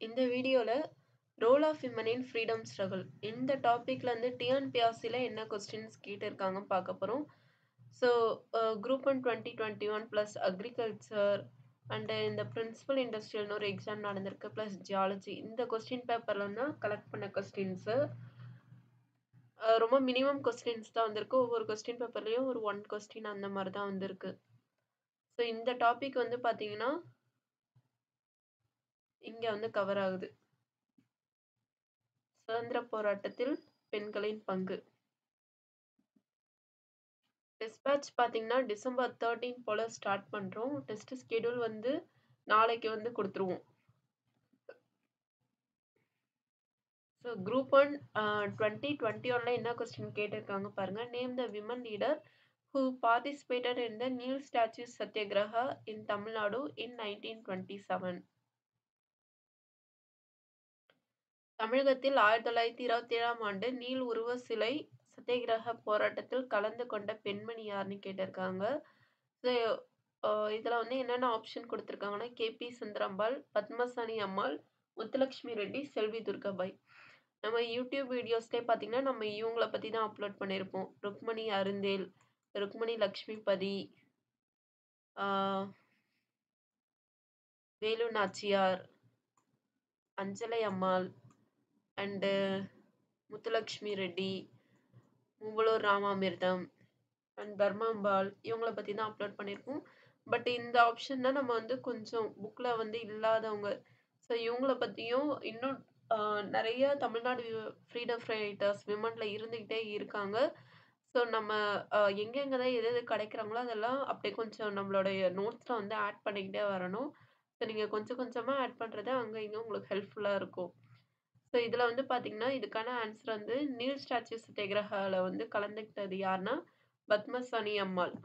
இந்த வீடியோல role of women in freedom struggle இந்த டாபிக்ல இருந்து டிஎன்பிஎஸ்சியில் என்ன கொஸ்டின்ஸ் கேட்டிருக்காங்க பார்க்க போகிறோம் so group one twenty twenty one plus agriculture and இந்த பிரின்சிபல் இண்டஸ்ட்ரியல்னு ஒரு எக்ஸாம் நடந்திருக்கு ப்ளஸ் ஜியாலஜி இந்த கொஸ்டின் பேப்பர்ல தான் கலெக்ட் பண்ண கொஸ்டின்ஸு ரொம்ப மினிமம் கொஸ்டின்ஸ் தான் வந்திருக்கு ஒவ்வொரு கொஸ்டின் பேப்பர்லேயும் ஒரு ஒன் கொஸ்டின் அந்த மாதிரி தான் வந்திருக்கு ஸோ இந்த டாபிக் வந்து பார்த்தீங்கன்னா இங்கே வந்து கவர் ஆகுது சுதந்திர போராட்டத்தில் பெண்களின் பங்கு டிஸ்பேட்ச் பார்த்தீங்கன்னா டிசம்பர் தேர்ட்டீன் போல் ஸ்டார்ட் பண்ணுறோம் டெஸ்ட் ஸ்கெடியூல் வந்து நாளைக்கு வந்து கொடுத்துருவோம் so group one twenty twenty ஒனில் என்ன கொஸ்டின் கேட்டிருக்காங்க பாருங்கள் name the women leader who participated in the new statue Satyagraha in Tamil Nadu in nineteen twenty seven தமிழகத்தில் ஆயிரத்தி தொள்ளாயிரத்தி இருபத்தி ஏழாம் ஆண்டு நீல் உருவ சிலை சத்தியகிரக போராட்டத்தில் கலந்து கொண்ட பெண்மணி யாருன்னு கேட்டிருக்காங்க இதில் வந்து என்னென்ன ஆப்ஷன் கொடுத்துருக்காங்கன்னா கேபி சுந்தரம்பாள் பத்மசாணி அம்மாள் முத்துலக்ஷ்மி ரெட்டி செல்வி துர்காபாய் நம்ம யூடியூப் வீடியோஸ்லேயே பார்த்தீங்கன்னா நம்ம இவங்கள பற்றி தான் அப்லோட் பண்ணியிருப்போம் ருக்மணி அருந்தேல் ருக்மணி லக்ஷ்மிபதி வேலு நாச்சியார் அஞ்சலை அம்மாள் அண்டு முத்துலக்ஷ்மி ரெட்டி மூவலூர் ராமாமிர்தம் அண்ட் தர்மாம்பாள் இவங்கள பற்றி தான் அப்லோட் பண்ணியிருக்கோம் பட் இந்த ஆப்ஷன் தான் நம்ம வந்து கொஞ்சம் புக்கில் வந்து இல்லாதவங்க ஸோ இவங்கள பற்றியும் இன்னும் நிறைய தமிழ்நாடு ஃப்ரீடம் ஃபைட்டர்ஸ் விமனில் இருந்துக்கிட்டே இருக்காங்க ஸோ நம்ம எங்கெங்கே தான் எது எது கிடைக்கிறாங்களோ அதெல்லாம் அப்படியே கொஞ்சம் நம்மளுடைய நோட்ஸில் வந்து ஆட் பண்ணிக்கிட்டே வரணும் ஸோ நீங்கள் கொஞ்சம் கொஞ்சமாக ஆட் பண்ணுறது அங்கே இங்கே உங்களுக்கு ஹெல்ப்ஃபுல்லாக இருக்கும் ஸோ இதில் வந்து பார்த்தீங்கன்னா இதுக்கான ஆன்சர் வந்து நீல் ஸ்டாச்சு சத்தியகிரகாவில் வந்து கலந்துக்கிட்டது யாருன்னா பத்மசாணி அம்மாள்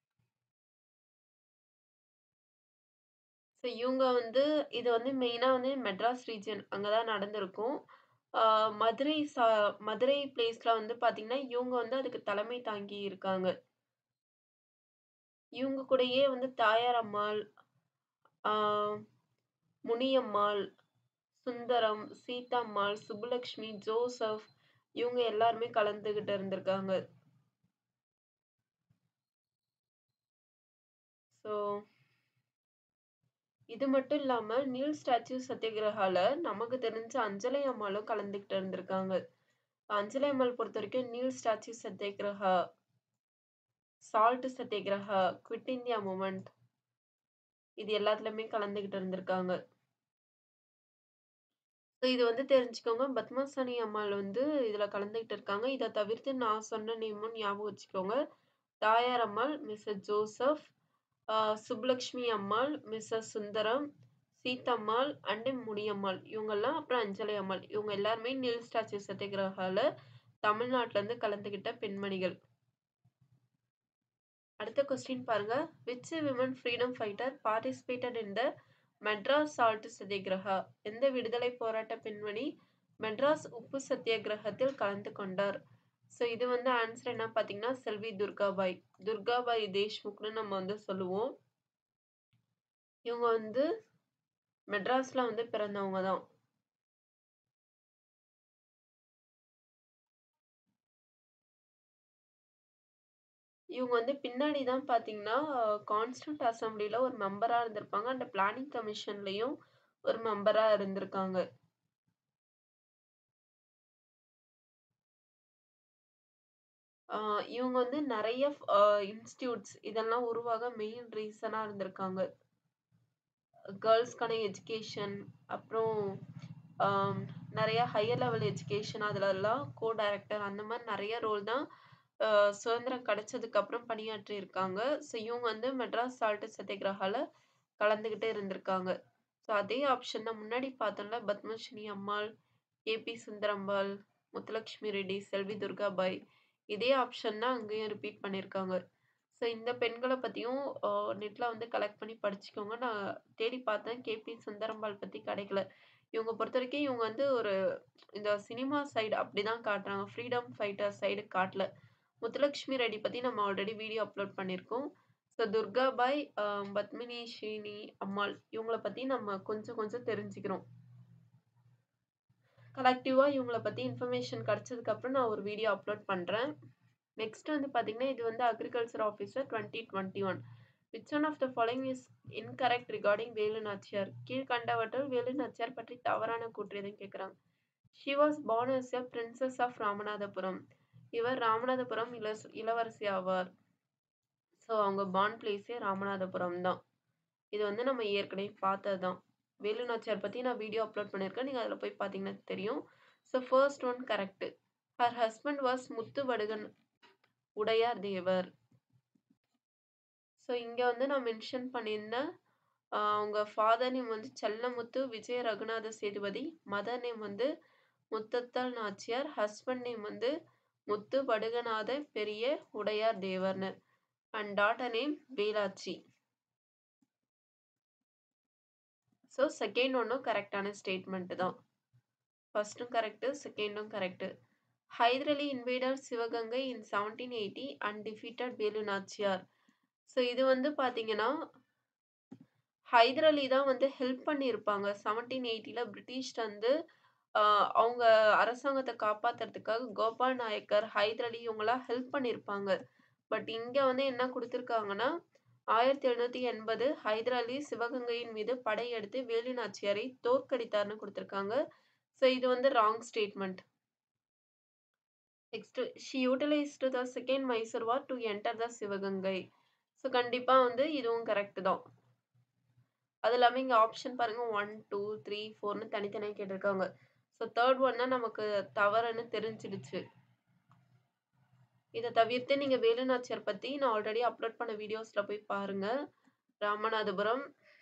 ஸோ இவங்க வந்து இது வந்து மெயினாக வந்து மெட்ராஸ் ரீஜன் அங்கே தான் நடந்திருக்கும் மதுரை சா மதுரை பிளேஸில் வந்து பார்த்தீங்கன்னா இவங்க வந்து அதுக்கு தலைமை தாங்கி இருக்காங்க இவங்க கூடயே வந்து தாயார் அம்மாள் முனியம்மாள் சுந்தரம் சீதாம்மாள் சுப்புலக்ஷ்மி ஜோசப் இவங்க எல்லாருமே கலந்துகிட்டு இருந்திருக்காங்க ஸோ இது மட்டும் இல்லாம நீல் ஸ்டாச்சு சத்தியகிரகால நமக்கு தெரிஞ்ச அஞ்சலை அம்மாளும் கலந்துகிட்டு இருந்திருக்காங்க அஞ்சலை அம்மாள் பொறுத்த வரைக்கும் Neill statue Satyagraha salt Satyagraha quit India movement இது எல்லாத்துலயுமே கலந்துகிட்டு இருந்திருக்காங்க ஸோ இது வந்து தெரிஞ்சுக்கோங்க பத்மசாணி அம்மாள் வந்து இதில் கலந்துக்கிட்டு இருக்காங்க இதை தவிர்த்து நான் சொன்ன நேமும் ஞாபகம் வச்சுக்கோங்க Thayar Ammal Mrs Joseph Subbulakshmi Ammal Mrs Sundaram Seethammal and Mudiammal இவங்கெல்லாம் அப்புறம் அஞ்சலி அம்மாள் இவங்க எல்லாருமே நீல் ஸ்டாச்சு சத்தியகிரகால தமிழ்நாட்டிலேருந்து கலந்துக்கிட்ட பெண்மணிகள் அடுத்த கொஸ்டின் பாருங்க which women freedom fighter participated in the Madras salt Satyagraha எந்த விடுதலை போராட்ட பெண்மணி மெட்ராஸ் உப்பு சத்தியகிரகத்தில் கலந்து கொண்டார் ஸோ இது வந்து ஆன்சர் என்ன பார்த்தீங்கன்னா செல்வி துர்காபாய் துர்காபாய் தேஷ்முக்னு நம்ம வந்து சொல்லுவோம் இவங்க வந்து மெட்ராஸில் வந்து பிறந்தவங்க தான் இவங்க வந்து பின்னாடி தான் பார்த்தீங்கன்னா கான்ஸ்டன்ட் அசம்பிளியில் ஒரு மெம்பராக இருந்திருப்பாங்க அண்ட் பிளானிங் கமிஷன்லேயும் ஒரு மெம்பராக இருந்திருக்காங்க இவங்க வந்து நிறைய இன்ஸ்டியூட்ஸ் இதெல்லாம் உருவாக மெயின் ரீசனாக இருந்திருக்காங்க கேர்ள்ஸ்க்கான எஜுகேஷன் அப்புறம் நிறைய ஹையர் லெவல் எஜுகேஷன் அதிலெல்லாம் கோ டைரக்டர் அந்த மாதிரி நிறைய ரோல் தான் சுதந்திரம் கிடைச்சதுக்கு அப்புறம் பணியாற்றி இருக்காங்க ஸோ இவங்க வந்து மெட்ராஸ் சால்ட் சத்தியகிரகால கலந்துக்கிட்டே இருந்திருக்காங்க ஸோ அதே ஆப்ஷன் தான் முன்னாடி பார்த்தோம்ல பத்மஸ்ரீ அம்மாள் ஏபி சுந்தரம்பாள் முத்துலக்ஷ்மி ரெட்டி செல்வி துர்காபாய் இதே ஆப்ஷன் தான் அங்கேயும் ரிப்பீட் பண்ணியிருக்காங்க ஸோ இந்த பெண்களை பற்றியும் நெட்டில் வந்து கலெக்ட் பண்ணி படிச்சுக்கோங்க நான் தேடி பார்த்தேன் கேபி சுந்தரம்பாள் பற்றி கிடைக்கல இவங்க பொறுத்த வரைக்கும் இவங்க வந்து ஒரு இந்த சினிமா சைடு அப்படி தான் காட்டுறாங்க ஃப்ரீடம் ஃபைட்டர் சைடு காட்டல முத்துலக்ஷ்மி ரெட்டி பற்றி நம்ம ஆல்ரெடி வீடியோ அப்லோட் பண்ணியிருக்கோம் ஸோ துர்காபாய் பத்மினி ஸ்ரீனி அம்மாள் இவங்கள பற்றி நம்ம கொஞ்சம் கொஞ்சம் தெரிஞ்சுக்கிறோம் கலெக்டிவா இவங்கள பத்தி இன்ஃபர்மேஷன் கிடைச்சதுக்கப்புறம் நான் ஒரு வீடியோ அப்லோட் பண்றேன். நெக்ஸ்ட் வந்து பார்த்தீங்கன்னா, இது வந்து agriculture officer 2021. Which one of the following is incorrect regarding Velu Nachiyar? கீழ்க்கண்டவற்றுள் வேலு நாச்சியார் பற்றி தவறான கூற்று எதுன்னு கேட்குறாங்க. She was born as a princess of Ramanathapuram. இவர் ராமநாதபுரம் இளஸ் இளவரசி ஆவார். ஸோ அவங்க பார்ன் பிளேஸே ராமநாதபுரம் தான். இது வந்து நம்ம ஏற்கனவே பார்த்தது தான். வேலு நாச்சியார் பத்தி நான் வீடியோ அப்லோட் பண்ணியிருக்கேன். நீங்க அதில போய் பார்த்தீங்கன்னா தெரியும். So first one correct. Her husband was Muthu Vadugan Udaiyar Thevar. So இங்க வந்து நான் மென்ஷன் பண்ணியிருந்தேன். அ அவங்க ஃபாதர் நேம் வந்து செல்லமுத்து விஜய ரகுநாத சேதுபதி. மதர் நேம் வந்து முத்தத்தாள் நாச்சியார். ஹஸ்பண்ட் நேம் வந்து முத்து வடுகநாத பெரிய உடையார் தேவர்னு. And daughter name Velachi. So second ஒன்னும் கரெக்ட்டான ஸ்டேட்மெண்ட் தான். ஃபர்ஸ்ட்டும் கரெக்ட், செகண்டும் கரெக்ட். Hyder Ali invaded Sivagangai in 1780 and defeated Velu Nachiyar. So இது வந்து பார்த்தீங்கன்னா, ஹைதர் அலி தான் வந்து ஹெல்ப் பண்ணியிருப்பாங்க. 1780ல பிரிட்டிஷ் வந்து அ அவங்க அரசாங்கத்த காப்பாத்துறதுக்காக கோபால் நாயக்கர், ஹைதர் அலி இவங்கலாம் ஹெல்ப் பண்ணியிருப்பாங்க. பட் இங்க வந்து என்ன குடுத்துருக்காங்கன்னா, 1780 ஹைதர் அலி சிவகங்கையின் மீது படையெடுத்து வேலு நாச்சியாரை தோற்கடித்தார்ன்னு குடுத்துருக்காங்க. ஸோ இது வந்து wrong statement. Next she utilised the second Mysore war to enter the Sivaganga. So கண்டிப்பா வந்து இதுவும் கரெக்ட் தான். அது இல்லாம இங்க ஆப்ஷன் பாருங்க 1, 2, 3, 4ன்னு தனித்தனியா கேட்டிருக்காங்க. ஸோ தேர்ட் ஒன் தான் நமக்கு தவறுன்னு தெரிஞ்சிடுச்சு. இத தவிர்த்து நீங்க வேலு நாச்சியார் பத்தி நான் ஆல்ரெடி அப்லோட் பண்ண வீடியோஸ்ல போய் பாருங்க. ராமநாதபுரம்.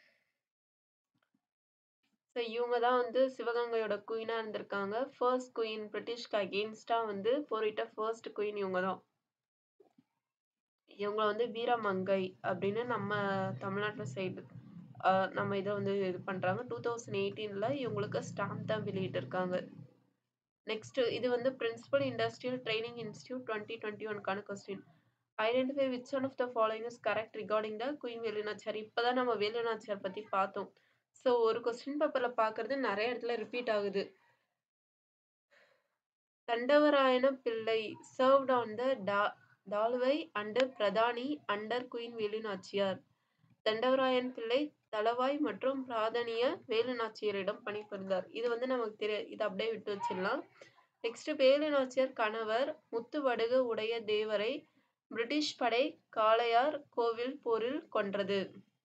ஸோ இவங்க தான் வந்து சிவகங்கையோட குயினா இருந்திருக்காங்க. ஃபர்ஸ்ட் குயின் பிரிட்டிஷ்க்கு அகெயின்ஸ்ட்டா வந்து போரிட்ட ஃபர்ஸ்ட் குயின் இவங்க தான். இவங்க வந்து வீரமங்கை அப்படின்னு நம்ம தமிழ்நாட்டு சைடு அ நம்ம இத வந்து இது பண்றாங்க. 2018ல இவங்களுக்கு ஸ்டாம்ப் தான் வெளியிட்டிருக்காங்க. நெக்ஸ்ட் இது வந்து பிரின்சிபல் இண்டஸ்ட்ரியல் ட்ரெய்னிங் இன்ஸ்டிடியூட் 2021க்கான question. Identify which one of the following is correct regarding the queen Velu Nachiyar. இப்ப தான் நம்ம வேலு நாச்சியார் பத்தி பார்த்தோம். ஸோ ஒரு கொஸ்டின் பேப்பர்ல பார்க்கறது நெறைய இடத்துல ரிப்பீட் ஆகுது. தண்டவராயன பிள்ளை சர்வ்ட் ஆன் த டா Dalavai and Pradhani under queen Velu Nachiyar. Thandavarayan Pillai தளவாய் மற்றும் பிராதானிய வேலு நாச்சியாரிடம் பணிபுரிந்தார். இது வந்து நமக்கு தெரிய இத அப்படியே விட்டு வச்சிடலாம். நெக்ஸ்ட் வேலு நாச்சியார் கணவர் முத்து வடுக உடைய தேவரை பிரிட்டிஷ் படை காளையார் கோவில் போரில் கொன்றது.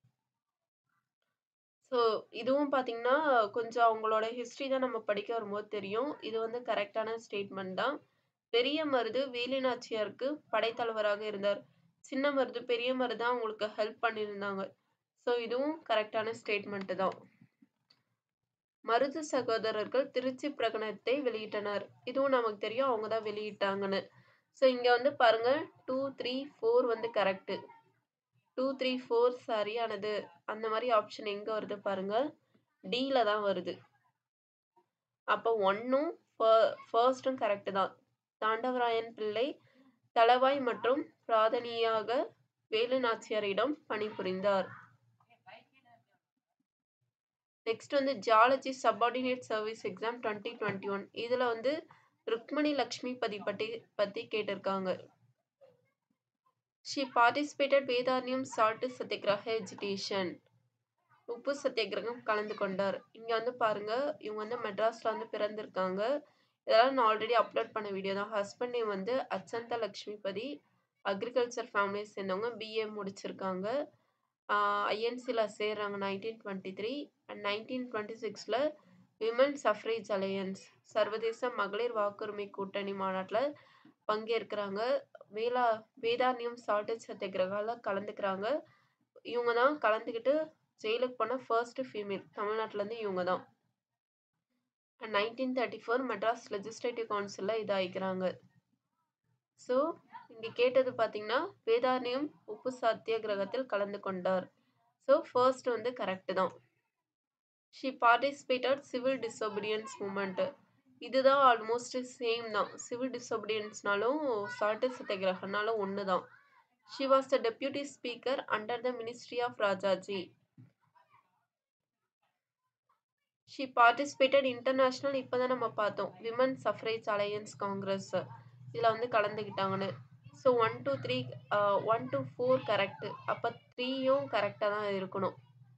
ஸோ இதுவும் பார்த்தீங்கன்னா, கொஞ்சம் அவங்களோட ஹிஸ்டரி தான் நம்ம படிக்க வரும்போது தெரியும். இது வந்து கரெக்ட்டான ஸ்டேட்மெண்ட் தான். பெரிய மருது வேலு நாச்சியாருக்கு படைத்தலைவராக இருந்தார். சின்ன மருது, பெரிய மருது தான் அவங்களுக்கு ஹெல்ப் பண்ணியிருந்தாங்க. ஸோ இதுவும் கரெக்ட்டான ஸ்டேட்மெண்ட் தான். மருது சகோதரர்கள் திருச்சி பிரகடனத்தை வெளியிட்டனர். இதுவும் நமக்கு தெரியும். அவங்க தான் வெளியிட்டாங்கன்னு. ஸோ இங்க வந்து பாருங்க 2, 3, 4 வந்து கரெக்ட். 2, 3, 4 சரியானது. அந்த மாரி ஆப்ஷன் எங்க வருது பாருங்க. டில தான் வருது. அப்ப 1ம் ஃப ஃபர்ஸ்ட்டும் கரெக்ட் தான். தாண்டவராயன் பிள்ளை தளவாய் மற்றும் பிராதானியாக வேலு நாச்சியாரிடம் பணிபுரிந்தார். நெக்ஸ்ட் வந்து ஜியாலஜி சப்பார்டினேட் சர்வீஸ் எக்ஸாம் 2021. இதுல வந்து ருக்மணி லட்சுமிபதி பத்தி பத்தி கேட்டிருக்காங்க. She participated Vedaranyam salt satyagraha agitation. உப்பு சத்தியாகிரகம் கலந்து கொண்டார். இங்க வந்து பாருங்க, இவங்க வந்து மெட்ராஸ்ல வந்து பிறந்திருக்காங்க. இதெல்லாம் நான் ஆல்ரெடி அப்லோட் பண்ண வீடியோ தான். ஹஸ்பண்ட் நேம் வந்து அச்சந்த லட்சுமிபதி. அக்ரிகல்ச்சர் ஃபேமிலிய சேர்ந்தவங்க. பிஏ முடிச்சிருக்காங்க. அ ஐஎன்சில சேர்றாங்க 1923 அண்ட் 1926ல விமன் சஃப்ரேஜ் அலையன்ஸ் சர்வதேச மகளிர் வாக்குரிமை கூட்டணி மாநாட்டுல பங்கேற்கிறாங்க. வேலா வேதாரண்யம் சால்ட் சத்தியாகிரகால கலந்துக்கிறாங்க. இவங்க தான் கலந்துக்கிட்டு ஜெயிலுக்கு போன ஃபர்ஸ்ட் ஃபீமேல். தமிழ்நாட்டுல இருந்து இவங்க தான். அண்ட் 1934 மெட்ராஸ் லெஜிஸ்லேட்டிவ் கவுன்சில்ல இதாயிக்கிறாங்க. ஸோ இங்க கேட்டது பார்த்தீங்கன்னா, வேதாரண்யம் உப்பு சத்தியாகிரகத்தில் கலந்து கொண்டார். ஸோ ஃபர்ஸ்ட் வந்து கரெக்ட் தான். She participated civil disobedience movement. இதுதான் ஆல்மோஸ்ட் சேம் தான். சிவில் டிசோபீடியன்ஸ்னாலும் சால்ட் சத்தியாகிரகம்னாலும் ஒண்ணு தான். She was the deputy speaker under the ministry of Rajaji. She participated international இப்போ தான் நம்ம பார்த்தோம் விமன் சஃப்ரேஜ் அலையன்ஸ் காங்கிரஸ் இதில் வந்து கலந்துக்கிட்டாங்கன்னு so one two three one two four correct அப்போ த்ரீயும் கரெக்டாக தான் இருக்கணும்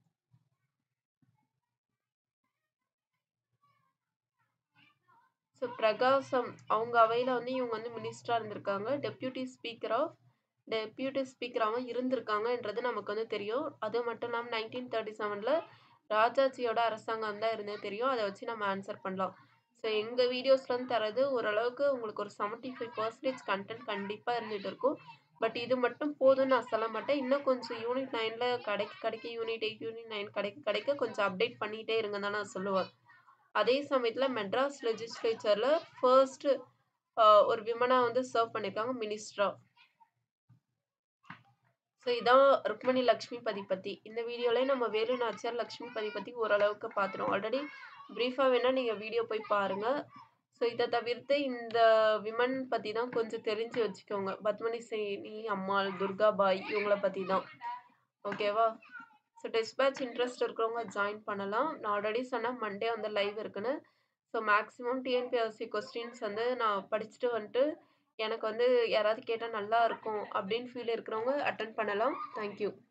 ஸோ பிரகாசம் அவங்க அவையில் வந்து இவங்க வந்து மினிஸ்டராக இருந்திருக்காங்க டெப்யூட்டி ஸ்பீக்கர் ஆஃப் டெப்யூட்டி ஸ்பீக்கராகவும் இருந்திருக்காங்கன்றது நமக்கு வந்து தெரியும் அது மட்டும் இல்லாமல் நைன்டீன் தேர்ட்டி செவனில் ராஜாஜியோட அரசாங்கம் தான் இருந்தது தெரியும் அதை வச்சு நம்ம ஆன்சர் பண்ணலாம் ஸோ எங்கள் வீடியோஸ்லேருந்து தரது ஓரளவுக்கு உங்களுக்கு ஒரு செவன்ட்டி ஃபைவ் பர்சன்டேஜ் கண்டென்ட் கண்டிப்பாக இருந்துகிட்டு இருக்கும் பட் இது மட்டும் போதும்னு நான் சொல்ல மாட்டேன் இன்னும் கொஞ்சம் யூனிட் நைனில் கிடைக்க கிடைக்க யூனிட் எயிட் யூனிட் நைன் கிடைக்க கிடைக்க கொஞ்சம் அப்டேட் பண்ணிகிட்டே இருங்க தான் நான் சொல்லுவேன் அதே சமயத்தில் மெட்ராஸ் லெஜிஸ்லேச்சரில் ஃபர்ஸ்ட்டு ஒரு விமனாக வந்து சர்வ் பண்ணியிருக்காங்க மினிஸ்டரா ஸோ இதான் ருக்மணி லக்ஷ்மிபதி பற்றி இந்த வீடியோலேயே நம்ம வேலு நாச்சியார் லக்ஷ்மிபதி பற்றி ஓரளவுக்கு பார்த்துருவோம் ஆல்ரெடி ப்ரீஃபாக வேணால் நீங்கள் வீடியோ போய் பாருங்கள் ஸோ இதை தவிர்த்து இந்த விமன் பற்றி தான் கொஞ்சம் தெரிஞ்சு வச்சுக்கோங்க பத்மனி சேனி அம்மாள் துர்காபாய் இவங்கள பற்றி தான் ஓகேவா ஸோ டெஸ்ட் பேட்ச் இன்ட்ரெஸ்ட் இருக்கிறவங்க ஜாயின் பண்ணலாம் நான் ஆல்ரெடி சொன்னேன் மண்டே வந்து லைவ் இருக்குன்னு ஸோ மேக்ஸிமம் டிஎன்பிஎஸ்சி கொஸ்டின்ஸ் வந்து நான் படிச்சுட்டு வந்துட்டு எனக்கு வந்து யாராவது கேட்டால் நல்லா இருக்கும் அப்படின்னு ஃபீல் இருக்கிறவங்க அட்டன் பண்ணலாம் தேங்க்யூ